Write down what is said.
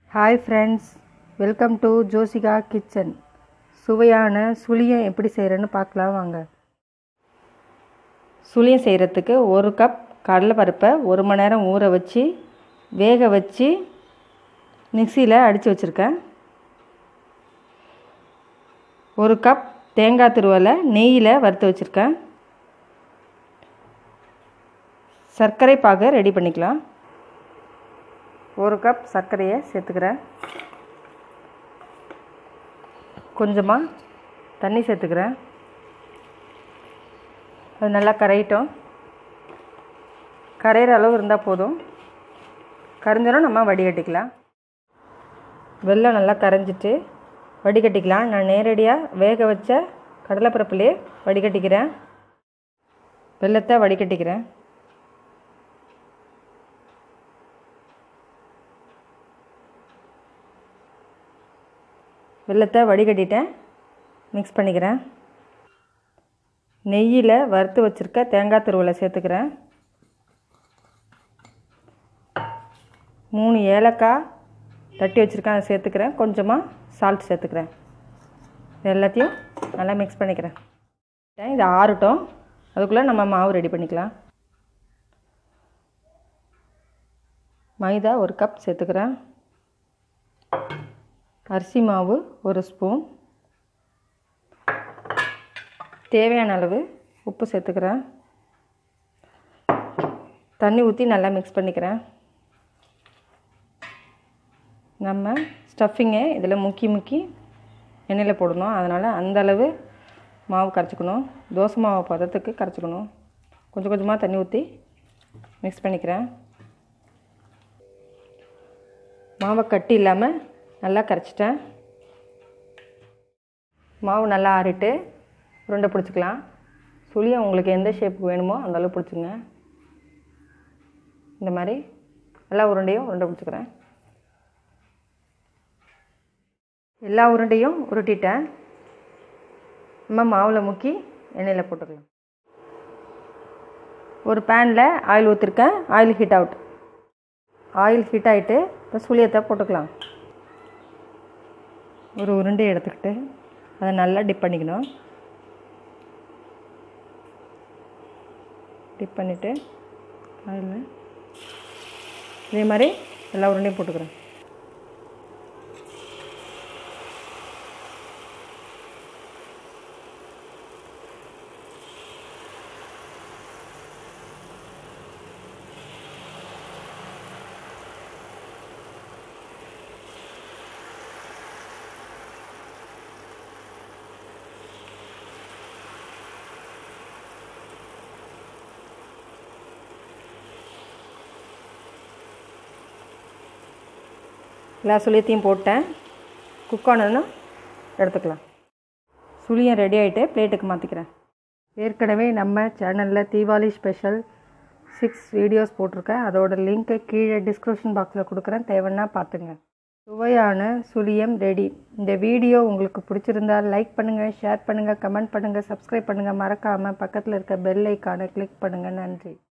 hi friends welcome to Josika kitchen சுவையான சுழியம் எப்படி செய்கிறேன்னு பார்க்கலாம் வாங்க சுழியம் செய்கிறதுக்கு ஒரு கப் கடலைப்பருப்பை ஒரு மணி நேரம் ஊற வச்சு வேக வச்சு மிக்சியில் அடித்து வச்சுருக்கேன் ஒரு கப் தேங்காய் துருவலை நெய்யில் வறுத்து வச்சுருக்கேன் சர்க்கரை பாகு ரெடி பண்ணிக்கலாம் ஒரு கப் சர்க்கரையை சேர்த்துக்கிறேன் கொஞ்சமாக தண்ணி சேர்த்துக்கிறேன் அது நல்லா கரையிட்டோம் கரையிற அளவு இருந்தால் போதும் கரைஞ்சோன்னா நம்ம வடிகட்டிக்கலாம் வெள்ளம் நல்லா கரைஞ்சிட்டு வடிகட்டிக்கலாம் நான் நேரடியாக வேக வச்ச கடலைப்பருப்புலேயே வடிகட்டிக்கிறேன் வெள்ளத்தை வடிகட்டிக்கிறேன் வெள்ளத்தை வடிகட்டிட்டேன் மிக்ஸ் பண்ணிக்கிறேன் நெய்யில் வறுத்து வச்சுருக்க தேங்காய் துருவலை சேர்த்துக்கிறேன் மூணு ஏலக்காய் தட்டி வச்சுருக்கேன் அதை சேர்த்துக்கிறேன் கொஞ்சமாக சால்ட் சேர்த்துக்கிறேன் இது எல்லாத்தையும் நல்லா மிக்ஸ் பண்ணிக்கிறேன் இது ஆறட்டும் அதுக்குள்ளே நம்ம மாவு ரெடி பண்ணிக்கலாம் மைதா ஒரு கப் சேர்த்துக்கிறேன் அரிசி மாவு ஒரு ஸ்பூன் தேவையான அளவு உப்பு சேர்த்துக்கிறேன் தண்ணி ஊற்றி நல்லா மிக்ஸ் பண்ணிக்கிறேன் நம்ம ஸ்டஃபிங்கை இதில் முக்கி முக்கி எண்ணெயில் போடணும் அதனால் அந்த அளவு மாவு கரைச்சிக்கணும் தோசை மாவு பதத்துக்கு கரைச்சிக்கணும் கொஞ்சம் கொஞ்சமாக தண்ணி ஊற்றி மிக்ஸ் பண்ணிக்கிறேன் மாவை கட்டி இல்லாமல் நல்லா கரைச்சிட்டேன் மாவு நல்லா ஆறிட்டு உருண்டை பிடிச்சிக்கலாம் சுழியம் உங்களுக்கு எந்த ஷேப்புக்கு வேணுமோ அந்த அளவு பிடிச்சிங்க இந்த மாதிரி எல்லா உருண்டையும் உருண்டை பிடிச்சிக்கிறேன் எல்லா உருண்டையும் உருட்டிட்டேன் நம்ம மாவில் முக்கி எண்ணெயில் போட்டுக்கலாம் ஒரு பேனில் ஆயில் ஊற்றிருக்கேன் oil heat out oil heat ஆகிட்டு இப்போ சுழியத்தை போட்டுக்கலாம் ஒரு உருண்டை எடுத்துக்கிட்டு அதை நல்லா டிப் பண்ணிக்கணும் டிப் பண்ணிவிட்டு அதில் இதே மாதிரி எல்லா உருண்டையும் போட்டுக்கிறேன் எல்லா சுழியத்தையும் போட்டேன் குக் ஆனதுன்னா எடுத்துக்கலாம் சுழியம் ரெடி ஆகிட்டு பிளேட்டுக்கு மாற்றிக்கிறேன் ஏற்கனவே நம்ம சேனலில் தீபாவளி ஸ்பெஷல் சிக்ஸ் வீடியோஸ் போட்டிருக்கேன் அதோட லிங்க்கை கீழே டிஸ்கிரிப்ஷன் பாக்ஸில் கொடுக்குறேன் தேவைன்னா பார்த்துங்க சுவையான சுழியம் ரெடி இந்த வீடியோ உங்களுக்கு பிடிச்சிருந்தால் லைக் பண்ணுங்கள் ஷேர் பண்ணுங்கள் கமெண்ட் பண்ணுங்கள் சப்ஸ்கிரைப் பண்ணுங்கள் மறக்காமல் பக்கத்தில் இருக்க பெல் ஐக்கானை கிளிக் பண்ணுங்கள் நன்றி